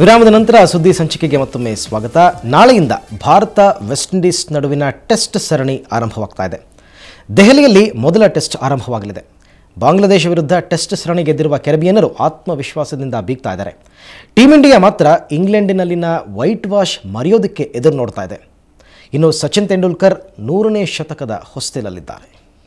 ವಿರಾಮದ ನಂತರ ಸುದ್ದಿ ಸಂಚಿಕೆಗೆ ಮತ್ತೊಮ್ಮೆ ಸ್ವಾಗತ ನಾಳೆಯಿಂದ ಭಾರತ ವೆಸ್ಟ್ ಇಂಡೀಸ್ ನಡುವಿನ ಟೆಸ್ಟ್ ಸರಣಿ ಆರಂಭವಾಗ್ತಾ ಇದೆ ದೆಹಲಿಯಲ್ಲಿ ಮೊದಲ ಟೆಸ್ಟ್ ಆರಂಭವಾಗಲಿದೆ ಬಾಂಗ್ಲಾದೇಶ ವಿರುದ್ಧ ಟೆಸ್ಟ್ ಸರಣಿ ಗೆದ್ದಿರುವ ಕೆರಬಿಯನ್ನರು ಆತ್ಮವಿಶ್ವಾಸದಿಂದ ಬೀಗ್ತಾ ಇದ್ದಾರೆ ಟೀಂ ಇಂಡಿಯಾ ಮಾತ್ರ ಇಂಗ್ಲೆಂಡಿನಲ್ಲಿನ ವೈಟ್ ವಾಶ್ ಮರೆಯೋದಕ್ಕೆ ಎದುರು ನೋಡ್ತಾ ಇದೆ ಇನ್ನು ಸಚಿನ್ ತೆಂಡೂಲ್ಕರ್ ನೂರನೇ ಶತಕದ ಹೊಸ್ತಿಲಲ್ಲಿದ್ದಾರೆ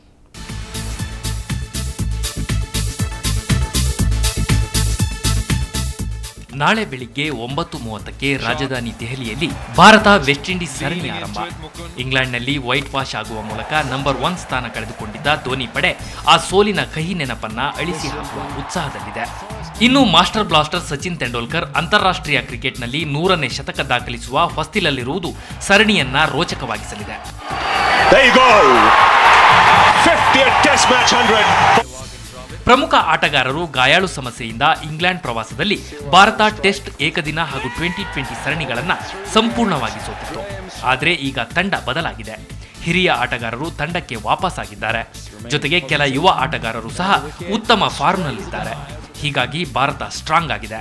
ನಾಳೆ ಬೆಳಿಗ್ಗೆ ಒಂಬತ್ತು ಮೂವತ್ತಕ್ಕೆ ರಾಜಧಾನಿ ದೆಹಲಿಯಲ್ಲಿ ಭಾರತ ವೆಸ್ಟ್ ಇಂಡೀಸ್ ಸರಣಿ ಆರಂಭ ಇಂಗ್ಲೆಂಡ್ನಲ್ಲಿ ವೈಟ್ ವಾಶ್ ಆಗುವ ಮೂಲಕ ನಂಬರ್ ಒನ್ ಸ್ಥಾನ ಕಳೆದುಕೊಂಡಿದ್ದ ಧೋನಿ ಪಡೆ ಆ ಸೋಲಿನ ಕಹಿ ನೆನಪನ್ನ ಅಳಿಸಿ ಹಾಕುವ ಉತ್ಸಾಹದಲ್ಲಿದೆ ಇನ್ನು ಮಾಸ್ಟರ್ ಬ್ಲಾಸ್ಟರ್ ಸಚಿನ್ ತೆಂಡೂಲ್ಕರ್ ಅಂತಾರಾಷ್ಟ್ರೀಯ ಕ್ರಿಕೆಟ್ನಲ್ಲಿ ನೂರನೇ ಶತಕ ದಾಖಲಿಸುವ ಹೊಸ್ತಿಲಲ್ಲಿರುವುದು ಸರಣಿಯನ್ನ ರೋಚಕವಾಗಿಸಲಿದೆ There you go. 50th Test match 100. ಪ್ರಮುಖ ಆಟಗಾರರು ಗಾಯಾಳು ಸಮಸ್ಯೆಯಿಂದ ಇಂಗ್ಲೆಂಡ್ ಪ್ರವಾಸದಲ್ಲಿ ಭಾರತ ಟೆಸ್ಟ್ ಏಕದಿನ ಹಾಗೂ ಟ್ವೆಂಟಿ ಟ್ವೆಂಟಿ ಸರಣಿಗಳನ್ನ ಸಂಪೂರ್ಣವಾಗಿ ಸೋತಿತ್ತು ಆದರೆ ಈಗ ತಂಡ ಬದಲಾಗಿದೆ ಹಿರಿಯ ಆಟಗಾರರು ತಂಡಕ್ಕೆ ವಾಪಸ್ ಆಗಿದ್ದಾರೆ ಜೊತೆಗೆ ಕೆಲ ಯುವ ಆಟಗಾರರು ಸಹ ಉತ್ತಮ ಫಾರ್ಮ್ನಲ್ಲಿದ್ದಾರೆ ಹೀಗಾಗಿ ಭಾರತ ಸ್ಟ್ರಾಂಗ್ ಆಗಿದೆ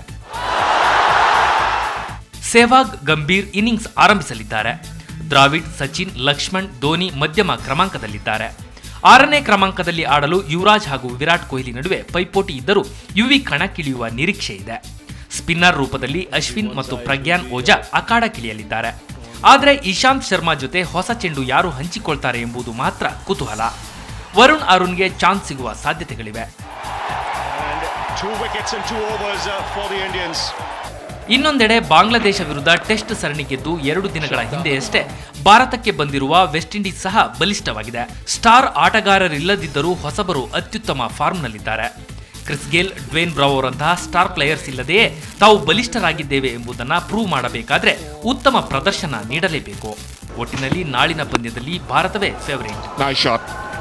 ಸೆಹ್ವಾಗ್ ಗಂಭೀರ್ ಇನ್ನಿಂಗ್ಸ್ ಆರಂಭಿಸಲಿದ್ದಾರೆ ದ್ರಾವಿಡ್ ಸಚಿನ್ ಲಕ್ಷ್ಮಣ್ ಧೋನಿ ಮಧ್ಯಮ ಕ್ರಮಾಂಕದಲ್ಲಿದ್ದಾರೆ ಆರನೇ ಕ್ರಮಾಂಕದಲ್ಲಿ ಆಡಲು ಯುವರಾಜ್ ಹಾಗೂ ವಿರಾಟ್ ಕೊಹ್ಲಿ ನಡುವೆ ಪೈಪೋಟಿ ಇದ್ದರೂ ಯುವಿ ಕಣಕ್ಕಿಳಿಯುವ ನಿರೀಕ್ಷೆ ಇದೆ ಸ್ಪಿನ್ನರ್ ರೂಪದಲ್ಲಿ ಅಶ್ವಿನ್ ಮತ್ತು ಪ್ರಗ್ಯಾನ್ ಓಜಾ ಅಖಾಡಕ್ಕಿಳಿಯಲಿದ್ದಾರೆ ಆದರೆ ಇಶಾಂತ್ ಶರ್ಮಾ ಜೊತೆ ಹೊಸ ಚೆಂಡು ಯಾರು ಹಂಚಿಕೊಳ್ತಾರೆ ಎಂಬುದು ಮಾತ್ರ ಕುತೂಹಲ ವರುಣ್ ಅರುಣ್ಗೆ ಚಾನ್ಸ್ ಸಿಗುವ ಸಾಧ್ಯತೆಗಳಿವೆ And two wickets and two overs uh, for the Indians. ಇನ್ನೊಂದೆಡೆ ಬಾಂಗ್ಲಾದೇಶ ವಿರುದ್ಧ ಟೆಸ್ಟ್ ಸರಣಿ ಗೆದ್ದು ಎರಡು ದಿನಗಳ ಹಿಂದೆಯಷ್ಟೇ ಭಾರತಕ್ಕೆ ಬಂದಿರುವ ವೆಸ್ಟ್ ಇಂಡೀಸ್ ಸಹ ಬಲಿಷ್ಠವಾಗಿದೆ ಸ್ಟಾರ್ ಆಟಗಾರರಿಲ್ಲದಿದ್ದರೂ ಹೊಸಬರು ಅತ್ಯುತ್ತಮ ಫಾರ್ಮ್ನಲ್ಲಿದ್ದಾರೆ ಕ್ರಿಸ್ ಗೇಲ್ ಡ್ವೇನ್ ಬ್ರಾವೋರಂತಹ ಸ್ಟಾರ್ ಪ್ಲೇಯರ್ಸ್ ಇಲ್ಲದೆಯೇ ತಾವು ಬಲಿಷ್ಠರಾಗಿದ್ದೇವೆ ಎಂಬುದನ್ನು ಪ್ರೂವ್ ಮಾಡಬೇಕಾದ್ರೆ ಉತ್ತಮ ಪ್ರದರ್ಶನ ನೀಡಲೇಬೇಕು ಒಟ್ಟಿನಲ್ಲಿ ನಾಳಿನ ಪಂದ್ಯದಲ್ಲಿ ಭಾರತವೇ favourite Nice shot.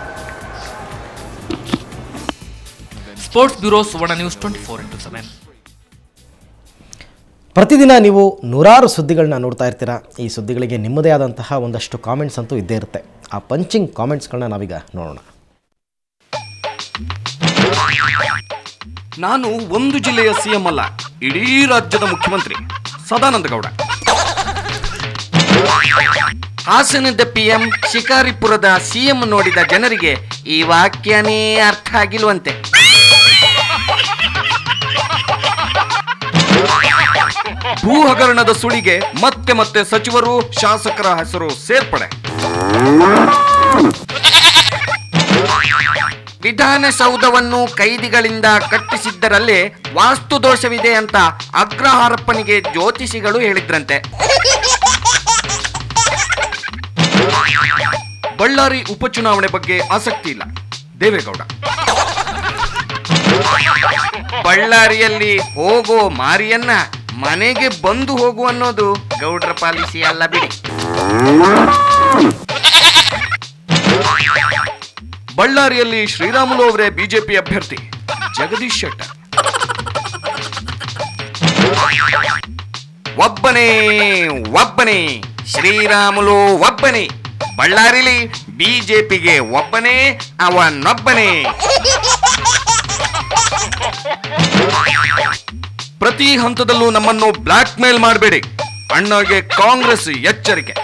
Sports bureau Suvarna news twenty four into seven ಪ್ರತಿದಿನ ನೀವು ನೂರಾರು ಸುದ್ದಿಗಳನ್ನ ನೋಡ್ತಾ ಇರ್ತೀರಾ ಈ ಸುದ್ದಿಗಳಿಗೆ ನಿಮ್ಮದೇ ಆದಂತಹ ಒಂದಷ್ಟು ಕಾಮೆಂಟ್ಸ್ ಅಂತೂ ಇದ್ದೇ ಇರುತ್ತೆ ಆ ಪಂಚಿಂಗ್ ಕಾಮೆಂಟ್ಸ್ಗಳನ್ನ ನಾವೀಗ ನೋಡೋಣ ನಾನು ಒಂದು ಜಿಲ್ಲೆಯ ಸಿಎಂ ಅಲ್ಲ ಇಡೀ ರಾಜ್ಯದ ಮುಖ್ಯಮಂತ್ರಿ ಸದಾನಂದ ಗೌಡ ಹಾಸನದ ಪಿಎಂ ಶಿಕಾರಿಪುರದ ಸಿಎಂ ನೋಡಿದ ಜನರಿಗೆ ಈ ವಾಕ್ಯನೇ ಅರ್ಥ ಆಗಿಲ್ವಂತೆ ಭೂ ಹಗರಣದ ಸುಳಿಗೆ ಮತ್ತೆ ಮತ್ತೆ ಸಚಿವರು ಶಾಸಕರ ಹೆಸರು ಸೇರ್ಪಡೆ ವಿಧಾನಸೌಧವನ್ನು ಕೈದಿಗಳಿಂದ ಕಟ್ಟಿಸಿದ್ದರಲ್ಲೇ ವಾಸ್ತು ದೋಷವಿದೆ ಅಂತ ಅಗ್ರಹಾರಪ್ಪನಿಗೆ ಜ್ಯೋತಿಷಿಗಳು ಹೇಳಿದ್ರಂತೆ ಬಳ್ಳಾರಿ ಉಪಚುನಾವಣೆ ಬಗ್ಗೆ ಆಸಕ್ತಿ ಇಲ್ಲ ದೇವೇಗೌಡ ಬಳ್ಳಾರಿಯಲ್ಲಿ ಹೋಗೋ ಮಾರಿಯನ್ನ ಮನೆಗೆ ಬಂದು ಹೋಗು ಅನ್ನೋದು ಗೌಡ್ರ ಪಾಲಿಸಿ ಅಲ್ಲ ಬಿಡಿ ಬಳ್ಳಾರಿಯಲ್ಲಿ ಶ್ರೀರಾಮುಲು ಅವರೇ ಬಿಜೆಪಿ ಅಭ್ಯರ್ಥಿ ಜಗದೀಶ್ ಶೆಟ್ಟರ್ ಒಬ್ಬನೇ ಒಬ್ಬನೇ ಶ್ರೀರಾಮುಲು ಒಬ್ಬನೇ ಬಳ್ಳಾರಿಲಿ ಬಿಜೆಪಿಗೆ ಒಬ್ಬನೇ ಅವನೊಬ್ಬನೇ ಪ್ರತಿ ಹಂತದಲ್ಲೂ ನಮ್ಮನ್ನು ಬ್ಲಾಕ್ ಮೇಲ್ ಮಾಡಬೇಡಿ ಅಣ್ಣಗೆ ಕಾಂಗ್ರೆಸ್ ಎಚ್ಚರಿಕೆ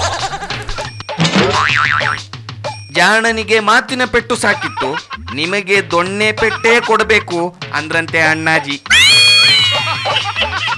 ಜಾಣನಿಗೆ ಮಾತಿನ ಪೆಟ್ಟು ಸಾಕಿತ್ತು ನಿಮಗೆ ದೊಣ್ಣೆ ಪೆಟ್ಟೇ ಕೊಡಬೇಕು ಅಂದ್ರಂತೆ ಅಣ್ಣಾಜಿ